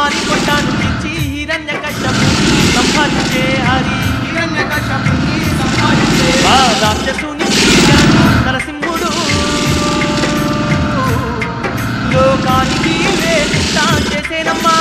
భారీ కొట్టాను పిచ్చి హిరణ్య కష్టము సంహరించే హరి హిరణ్యకశపుని సంహరించే ఆ రాక్షసుని చీల్చాడు నరసింహుడు లోకానికి వేదిస్తా చేసేనమ్మా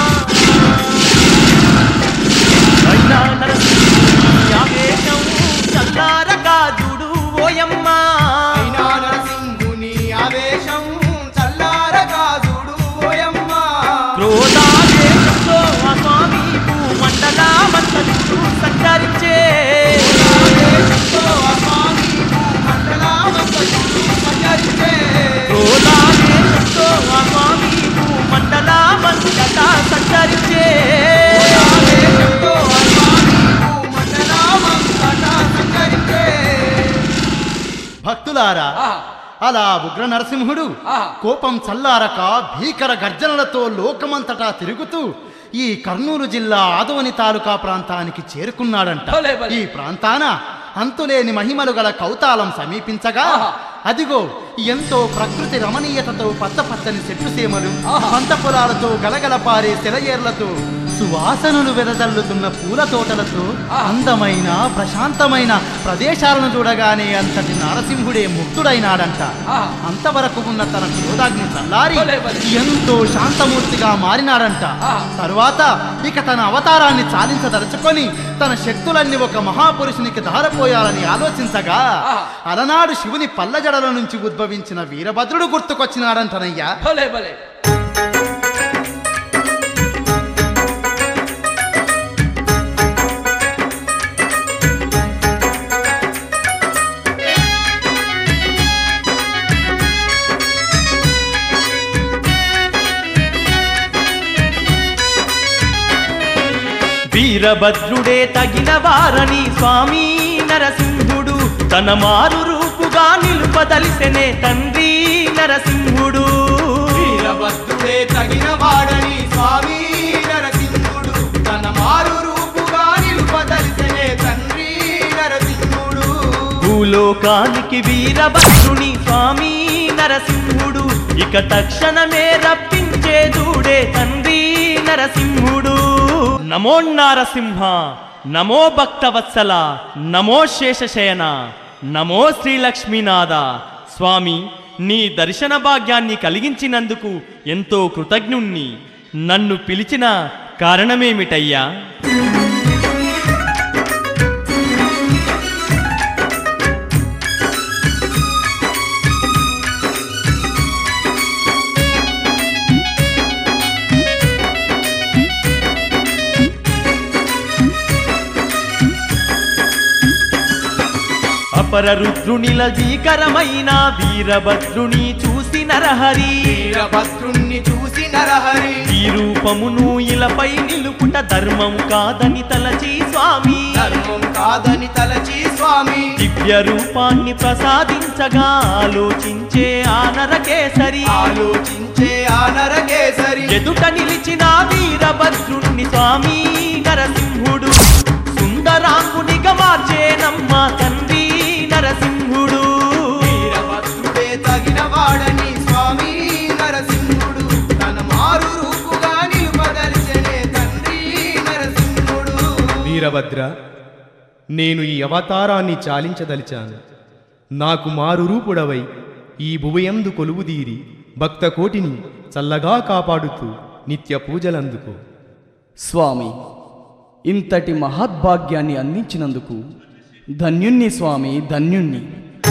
అయినా నరసింహుని ఆవేశం చల్లారగా చూడు ఓయమ్మా అయినా నరసింహుని ఆవేశం చల్లారగా చూడు ఓయమ్మ క్రోధావేశంతో ఆ స్వామి భూమండలమంతటూ సంచరించే ఆవేశంతో ఆ స్వామి భూమండలమంతటూ సంచరించే. క్రోధావేశంతో ఆ స్వామి భూమండలమంతటా సంచరించే ఆవేశంతో ఆ స్వామి భూమండలమంతటా సంచరించే. భక్తులారా ఆహా. అలా ఉగ్ర నరసింహుడు ఆహా. కోపం చల్లారక భీకర గర్జనలతో లోకమంతటా తిరుగుతూ ఈ కర్నూలు జిల్లా ఆదోని తాలూకా ప్రాంతానికి చేరుకున్నాడంట భలే, భలే. ఈ ప్రాంతాన అంతులేని మహిమలు గల కౌతాలం సమీపించగా ఆహా. అదిగో ఎంతో ప్రకృతి రమణీయతతో పచ్చ పచ్చని చెట్టు సీమలు ఆహా. పంట పొలాలతో గలగల పారే సెలయేర్లతో సువాసనలు వెదజల్లుతున్న పూల తోటలతో ఆహా. అందమైన ప్రశాంతమైన ప్రదేశాలను చూడగానే అంతటి నరసింహుడే ముక్తుడైనాడంట ఆహా. అంతవరకు ఉన్న తన క్రోధాగ్ని చల్లారి భలే, భలే. ఎంతో శాంతమూర్తిగా మారినాడంట ఆహా. తరువాత ఇక తన అవతారాన్ని చాలించదలుచుకొని తన శక్తులన్నీ ఒక మహాపురుషునికి ధారపోయాలని ఆలోచించగా ఆహా. అలనాడు శివుని పల్లజడల నుంచి ఉద్భవించిన వీరభద్రుడు గుర్తుకొచ్చినాడంటనయ్యా భలే భలే వీరభద్రుడే తగిన వారని స్వామి నరసింహుడు తన మారు రూపుగా నిలుపదలిసెనే తండ్రి నరసింహుడు వీరభద్రుడే తగిన వాడని స్వామి నరసింహుడు తన మారు రూపుగా నిలుపదలిసనే తండ్రి నరసింహుడు భూలోకానికి వీరభద్రుని స్వామి నరసింహుడు ఇక తక్షణమే రప్పించే దూడే తండ్రి నరసింహుడు నమో నారసింహ నమో భక్తవత్సల నమో శేషశయన నమో శ్రీలక్ష్మీనాథ స్వామి నీ దర్శన భాగ్యాన్ని కలిగించినందుకు ఎంతో కృతజ్ఞుణ్ణి నన్ను పిలిచిన కారణమేమిటయ్యా అపర రుద్రునిల భీకరమైన వీరభద్రుని చూసి నరహరి వీరభద్రుణ్ణి చూసి నరహరి ఈ రూపమును ఇలపై నిలుపుట ధర్మం కాదని తలచి స్వామి ధర్మం కాదని తలచి స్వామి దివ్య రూపాన్ని ప్రసాదించగా ఆలోచించే ఆ నరకేసరి ఆలోచించే ఆ నరకేసరి ఎదుట నిలిచిన వీరభద్రుణ్ణి స్వామి నరసింహుడు సుందరాంగునిగా మార్చేనమ్మ తండ్రి నరసింహుడు వీరభద్రుడే తగిన వాడని స్వామి నరసింహుడు తన మారు రూపుగా నిలుపదలిచనే తండ్రి నరసింహుడు వీరభద్ర నేను ఈ అవతారాన్ని చాలించదలిచాను నాకు మారు రూపుడవై ఈ భువయందు కొలువుదీరి భక్త కోటిని చల్లగా కాపాడుతూ నిత్య పూజలందుకో స్వామి ఇంతటి మహద్భాగ్యాన్ని అందించినందుకు ధన్యుణ్ణి స్వామి ధన్యుణ్ణి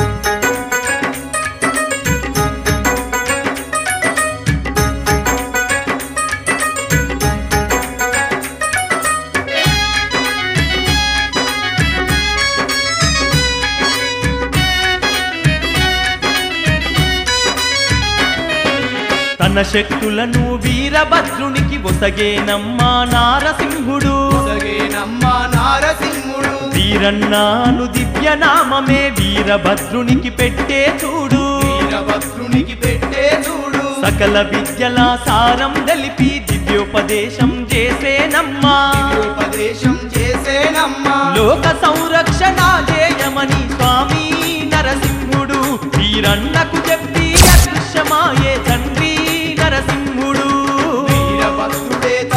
తన శక్తులను వీరభద్రునికి ఒసగేనమ్మా నారసింహుడు సగేనమ్మ నారసింహుడు వీరన్నాను దివ్య నామమే వీరభద్రునికి పెట్టే చూడు వీరభద్రునికి పెట్టే చూడు సకల విద్యల సారం తెలిపి దివ్యోపదేశం చేసేనమ్మా ఉపదేశం చేసేనమ్మా లోక సంరక్షణ చేయమని స్వామి నరసింహుడు వీరన్నకు చెప్పి అదృశ్యమాయే తండ్రి నరసింహుడు వీరభద్రుడే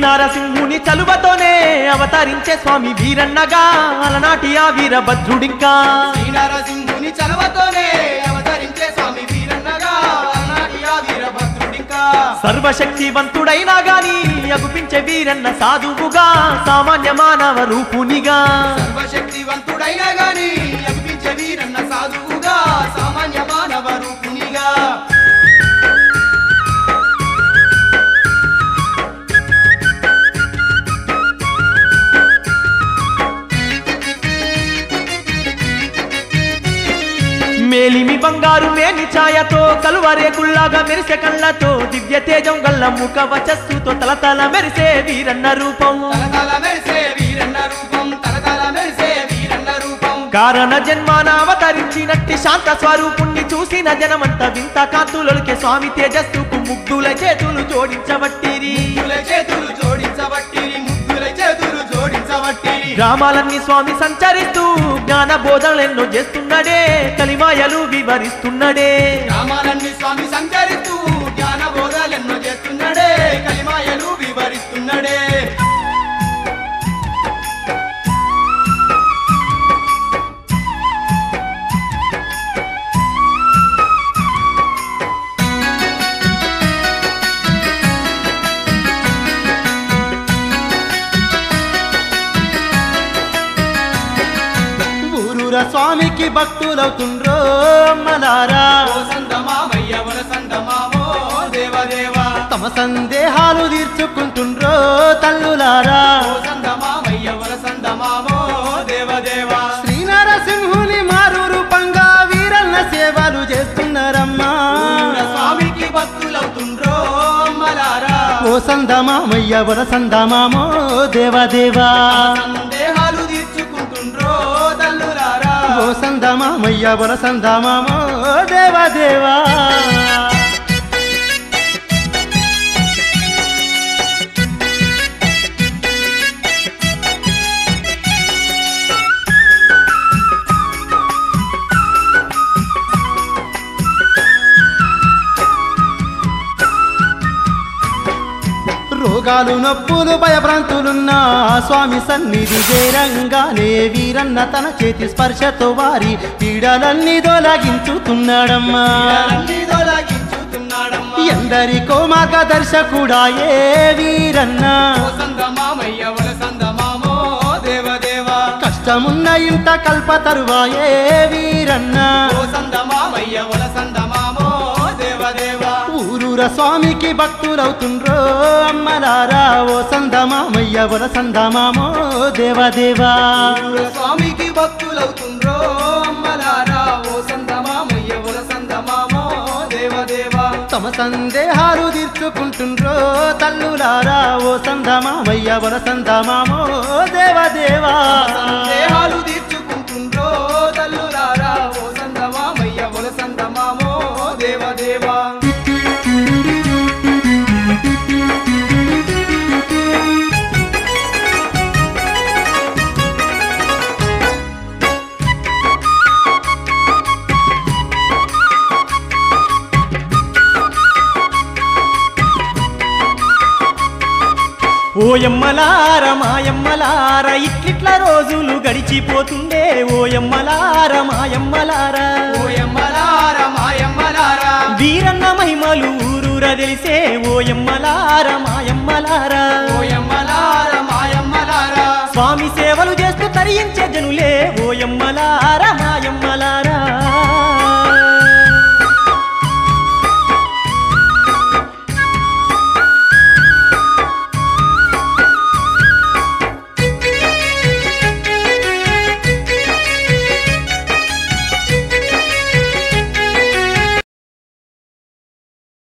శ్రీనారసింహుని చలువతోనే అవతరించే స్వామి వీరన్నగా అలనాటి ఆ వీరభద్రుడింకా శ్రీనరసింహుని చలవతోనే అవతరించే స్వామి వీరన్నగా ఆనాటి ఆ వీరభద్రుడింకా సర్వశక్తివంతుడైనా గాని అగుపించే వీరన్న సాధువుగా సామాన్య మానవ రూపునిగా సర్వశక్తివంతుడైనా గాని అనిపించే వీరన్న సాధువుగా సామాన్య మానవ రూపునిగా మేలిమి బంగారు మేని ఛాయతో కలువరేకుల్లాగా మెరిసే కళ్ళతో దివ్య తేజం గల్ల ముఖ వచస్సుతో తలతల మెరిసే వీరన్న రూపం తలతల మెరిసే వీరన్న రూపం తలతల మెరిసే వీరన్న రూపం కారణ జన్మాన అవతరించినట్టి శాంత స్వరూపుణ్ణి చూసిన జనమంత వింత కాంతులొలికే స్వామి తేజస్సుకు ముగ్ధుల చేతులు జోడించబట్టిరి ముగ్గుల చేతులు జోడించబట్టిరి ముగ్గుల చేతులు జోడించబట్టిరి గ్రామాలన్నీ స్వామి సంచరిస్తూ జ్ఞాన బోధనలెన్నో చేస్తున్నడే కలిమాయలు వివరిస్తున్నడే గ్రామాలన్నీ స్వామి సంచరిస్తూ జ్ఞాన బోధాలెన్నో చేస్తున్నాడే కలిమాయలు వివరిస్తున్నాడే ఊరూర స్వామికి భక్తులవుతుండ్రో అమ్మలారా ఓ సందమామయ్య వన సందమామో దేవదేవా తమ సందేహాలు తీర్చుకుంటుండ్రో తల్లులారా ఓ సందమామయ్య వన సందమామో దేవదేవా శ్రీ నరసింహుని మారు రూపంగా వీరన్న సేవలు చేస్తున్నారమ్మా స్వామికి భక్తులవుతుండ్రో అమ్మలారా ఓ సందమామయ్య వర సందమామో దేవదేవా సందేహాలు తీర్చుకుంటుండ్రో తల్లులారా ఓ సందమామయ్య వర సందమామో దేవదేవా రోగాలు నొప్పులు భయభ్రాంతులున్నా స్వామి సన్నిధి చేరంగానే వీరన్న తన చేతి స్పర్శతో వారి పీడలన్నీ తొలగించుతున్నాడమ్మా అన్నీ తొలగించుతున్నాడమ్మా ఎందరికో మార్గదర్శకుడాయే వీరన్న ఓ సందమామయ్య వన సందమామో దేవదేవా కష్టమున్న ఇంట కల్ప తరువాయే వీరన్న ఓ సందమామయ్య వన సందమామో దేవదేవా ఊరూర స్వామికి భక్తులవుతుండ్రో అమ్మలారా ఓ సందమామయ్య వర సందమామో దేవదేవా స్వామికి భక్తులవుతుండ్రో అమ్మలారా ఓ సందమామయ్య వన సందమామో దేవదేవా తమ సందేహాలు తీర్చుకుంటుండ్రో తల్లులారా ఓ సందమామయ్య వర సందమామో దేవదేవా సందేహాలు తీర్చుకుంటుండ్రో తల్లులారా ఓ సందమామయ్య వన సందమామో దేవదేవా ఓయమ్మలార మాయమ్మలార ఇట్లిట్ల రోజులు గడిచిపోతుండే ఓయమ్మలార మాయమ్మలార ఓయమ్మలార మాయమ్మలారా వీరన్న మహిమలు ఊరూర తెలిసే ఓయమ్మలార మాయమ్మలార ఓయమ్మలార మాయమ్మలారా స్వామి సేవలు చేస్తూ తరించే జనులే ఓయమ్మలార మాయమ్మలార